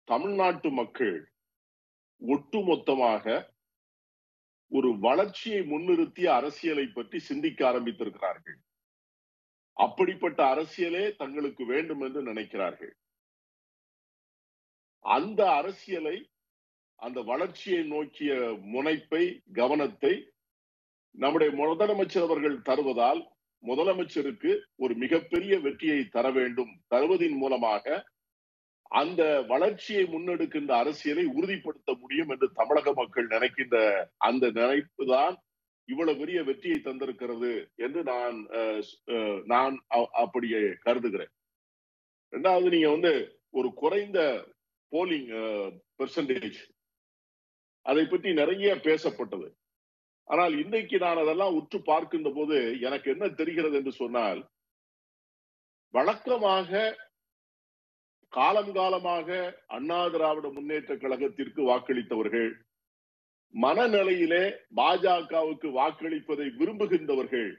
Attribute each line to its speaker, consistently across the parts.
Speaker 1: தமிழ்நாட்டு மக்கள் ஒட்டுமொத்தமாக ஒரு வளர்ச்சியை முன்னிறுத்திய அரசியலை பற்றி சிந்திக்க ஆரம்பித்திருக்கிறார்கள் அப்படிப்பட்ட அரசியலே தங்களுக்கு வேண்டும் என்று நினைக்கிறார்கள் அந்த அரசியலை அந்த வளர்ச்சியை நோக்கிய முனைப்பை கவனத்தை நம்முடைய முதலமைச்சர் அவர்கள் தருவதால் முதலமைச்சருக்கு ஒரு மிகப்பெரிய வெற்றியை தர வேண்டும் தருவதின் மூலமாக அந்த வளர்ச்சியை முன்னெடுக்கின்ற அரசியலை உறுதிப்படுத்த முடியும் என்று தமிழக மக்கள் நினைக்கின்ற அந்த நினைப்பு தான் இவ்வளவு பெரிய வெற்றியை தந்திருக்கிறது என்று நான் நான் அப்படியே கருதுகிறேன் ரெண்டாவது நீங்க வந்து ஒரு குறைந்த போலிங் பெர்சன்டேஜ் அதை பற்றி நிறைய பேசப்பட்டது ஆனால் இன்றைக்கு நான் அதெல்லாம் உற்று பார்க்கின்ற போது எனக்கு என்ன தெரிகிறது என்று சொன்னால் வழக்கமாக காலம் காலமாக அண்ணா திராவிட முன்னேற்ற கழகத்திற்கு வாக்களித்தவர்கள் மனநிலையிலே பாஜகவுக்கு வாக்களிப்பதை விரும்புகின்றவர்கள்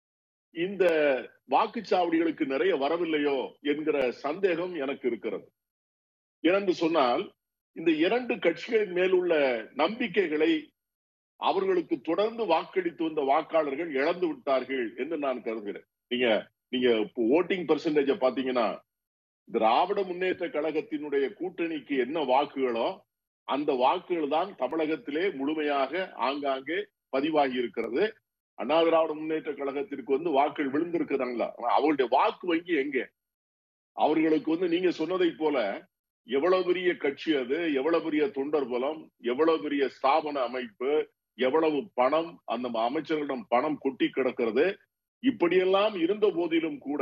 Speaker 1: இந்த வாக்குச்சாவடிகளுக்கு நிறைய வரவில்லையோ என்கிற சந்தேகம் எனக்கு இருக்கிறது ஏனென்று சொன்னால் இந்த இரண்டு கட்சிகளின் மேலுள்ள நம்பிக்கைகளை அவர்களுக்கு தொடர்ந்து வாக்களித்து வந்த வாக்காளர்கள் இழந்து விட்டார்கள் என்று நான் கருதுகிறேன் நீங்க நீங்க ஓட்டிங் பெர்சன்டேஜ பாத்தீங்கன்னா திராவிட முன்னேற்ற கழகத்தினுடைய கூட்டணிக்கு என்ன வாக்குகளோ அந்த வாக்குகள் தான் தமிழகத்திலே முழுமையாக ஆங்காங்கே பதிவாகி இருக்கிறது அண்ணா திராவிட முன்னேற்ற கழகத்திற்கு வந்து வாக்குகள் விழுந்திருக்கிறாங்களா அவர்களுடைய வாக்கு வங்கி எங்க அவர்களுக்கு வந்து நீங்க சொன்னதை போல எவ்வளவு பெரிய கட்சி அது எவ்வளவு பெரிய தொண்டர் பலம் எவ்வளவு பெரிய ஸ்தாபன அமைப்பு எவ்வளவு பணம் அந்த அமைச்சர்களிடம் பணம் கொட்டி கிடக்கிறது இப்படியெல்லாம் இருந்த போதிலும் கூட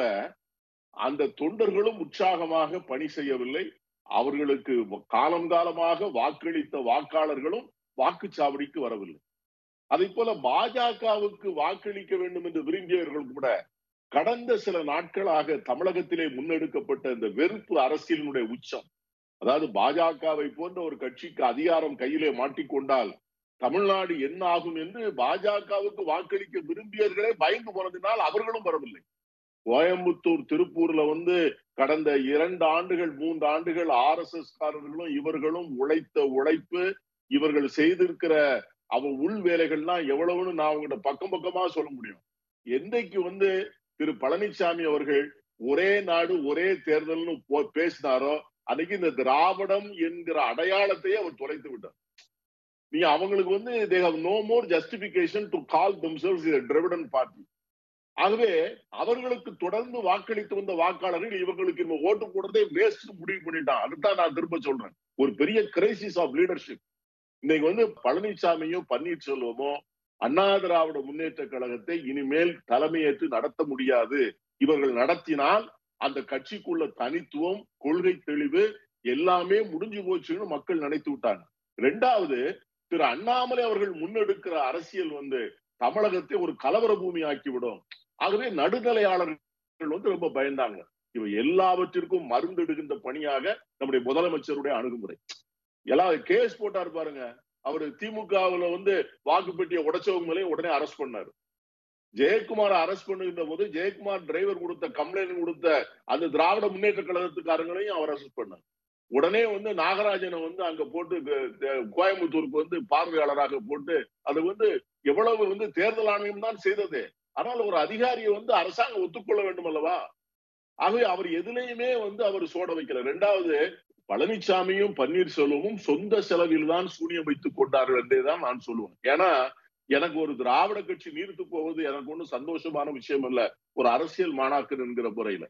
Speaker 1: அந்த தொண்டர்களும் உற்சாகமாக பணி செய்யவில்லை அவர்களுக்கு காலம் காலமாக வாக்களித்த வாக்காளர்களும் வாக்குச்சாவடிக்கு வரவில்லை அதை போல பாஜகவுக்கு வாக்களிக்க வேண்டும் என்று விரும்பியவர்கள் கூட கடந்த சில நாட்களாக தமிழகத்திலே முன்னெடுக்கப்பட்ட இந்த வெறுப்பு அரசியலினுடைய உச்சம் அதாவது பாஜகவை போன்ற ஒரு கட்சிக்கு அதிகாரம் கையிலே மாட்டிக்கொண்டால் தமிழ்நாடு என்ன ஆகும் என்று பாஜகவுக்கு வாக்களிக்க விரும்பியவர்களே பயந்து போனதினால் அவர்களும் வரவில்லை கோயம்புத்தூர் திருப்பூர்ல வந்து கடந்த இரண்டு ஆண்டுகள் மூன்று ஆண்டுகள் ஆர் எஸ் எஸ் காரர்களும் இவர்களும் உழைத்த உழைப்பு இவர்கள் செய்திருக்கிற அவ உள் வேலைகள்லாம் எவ்வளவுன்னு நான் உங்கள்கிட்ட பக்கம் பக்கமா சொல்ல முடியும் என்னைக்கு வந்து திரு பழனிசாமி அவர்கள் ஒரே நாடு ஒரே தேர்தல்னு பேசினாரோ அன்னைக்கு இந்த திராவிடம் என்கிற அடையாளத்தையே அவர் தொலைத்து விட்டார் நீங்க அவங்களுக்கு வந்து they have no more justification to call themselves Dravidian party ஆகவே அவர்களுக்கு தொடர்ந்து வாக்களித்து வந்த வாக்காளர்கள் இவங்களுக்கு இந்த ஓட்டு போடுறதே வேஸ்ட் முடிவு பண்ணிட்டான் அதுதான் நான் திரும்ப சொல்றேன் ஒரு பெரிய கிரைசிஸ் ஆஃப் லீடர்ஷிப் இன்னைக்கு வந்து பழனிசாமியோ பன்னீர்செல்வமோ அண்ணா திராவிட முன்னேற்ற கழகத்தை இனிமேல் தலைமையேற்று நடத்த முடியாது இவர்கள் நடத்தினால் அந்த கட்சிக்குள்ள தனித்துவம் கொள்கை தெளிவு எல்லாமே முடிஞ்சு போச்சுன்னு மக்கள் நினைத்து விட்டாங்க ரெண்டாவது திரு அண்ணாமலை அவர்கள் முன்னெடுக்கிற அரசியல் வந்து தமிழகத்தை ஒரு கலவர பூமி ஆக்கிவிடும் ஆகவே நடுநிலையாளர்கள் வந்து ரொம்ப பயந்தாங்க இவ எல்லாவற்றிற்கும் மருந்தெடுக்கின்ற பணியாக நம்முடைய முதலமைச்சருடைய அணுகுமுறை எல்லாம் கேஸ் போட்டாரு பாருங்க அவரு திமுகவுல வந்து வாக்குப்பெட்டியை உடைச்சவங்க மேலே உடனே அரெஸ்ட் பண்ணாரு ஜெயக்குமார் அரெஸ்ட் பண்ணுகின்ற போது ஜெயக்குமார் டிரைவர் கொடுத்த கம்ப்ளைண்ட் கொடுத்த அந்த திராவிட முன்னேற்ற கழகத்துக்காரங்களையும் அவர் அரெஸ்ட் பண்ணார் உடனே வந்து நாகராஜனை வந்து அங்க போட்டு கோயம்புத்தூருக்கு வந்து பார்வையாளராக போட்டு அது வந்து எவ்வளவு வந்து தேர்தல் ஆணையம் தான் செய்தது ஆனால் ஒரு அதிகாரியை வந்து அரசாங்கம் ஒத்துக்கொள்ள வேண்டும் அல்லவா ஆகவே அவர் எதுலையுமே வந்து அவர் சோட வைக்கல ரெண்டாவது பழனிசாமியும் பன்னீர்செல்வமும் சொந்த செலவில் தான் சூனியம் வைத்துக் கொண்டார்கள் என்றேதான் நான் சொல்லுவேன் ஏன்னா எனக்கு ஒரு திராவிட கட்சி நீர்த்து போவது எனக்கு ஒன்றும் சந்தோஷமான விஷயம் இல்ல ஒரு அரசியல் மாணாக்கர் என்கிற முறையில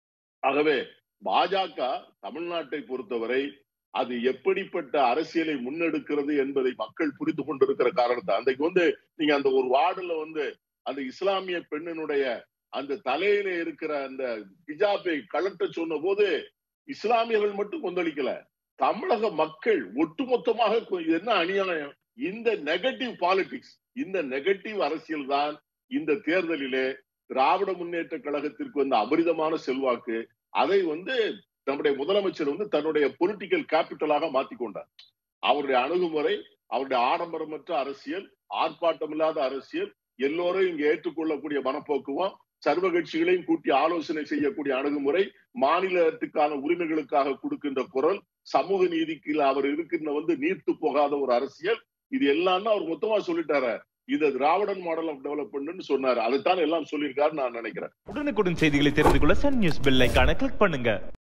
Speaker 1: ஆகவே பாஜக தமிழ்நாட்டை பொறுத்தவரை அது எப்படிப்பட்ட அரசியலை முன்னெடுக்கிறது என்பதை மக்கள் புரிந்து கொண்டிருக்கிற காரணத்தை அன்றைக்கு வந்து நீங்க அந்த ஒரு வார்டுல வந்து அந்த இஸ்லாமிய பெண்ணினுடைய அந்த தலையில இருக்கிற அந்த ஹிஜாபை கலட்ட சொன்ன போது இஸ்லாமியர்கள் மட்டும் கொந்தளிக்கல தமிழக மக்கள் ஒட்டுமொத்தமாக என்ன அநியாயம் இந்த நெகட்டிவ் பாலிடிக்ஸ் இந்த நெகட்டிவ் அரசியல் தான் இந்த தேர்தலிலே திராவிட முன்னேற்ற கழகத்திற்கு வந்த அபரிதமான செல்வாக்கு அதை வந்து நம்முடைய முதலமைச்சர் வந்து தன்னுடைய பொலிட்டிக்கல் கேபிட்டலாக மாத்திக்கொண்டார் அவருடைய அணுகுமுறை அவருடைய ஆடம்பரமற்ற அரசியல் ஆர்ப்பாட்டம் இல்லாத அரசியல் எல்லோரும் இங்க ஏற்றுக்கொள்ளக்கூடிய மனப்போக்குவம் சர்வ கட்சிகளையும் கூட்டி ஆலோசனை செய்யக்கூடிய அணுகுமுறை மாநிலத்துக்கான உரிமைகளுக்காக கொடுக்கின்ற குரல் சமூக நீதிக்கு அவர் இருக்கின்ற வந்து நீர்த்து போகாத ஒரு அரசியல் இது எல்லாம் அவர் மொத்தமா சொல்லிட்டாரு இது திராவிடன் மாடல் ஆஃப் டெவலப்மெண்ட் சொன்னாரு அதைத்தான் எல்லாம் சொல்லியிருக்காரு நான் நினைக்கிறேன்
Speaker 2: உடனுக்குடன் செய்திகளை தெரிந்து கொள்ள சன் நியூஸ் பெல் ஐகானை கிளிக் பண்ணுங்க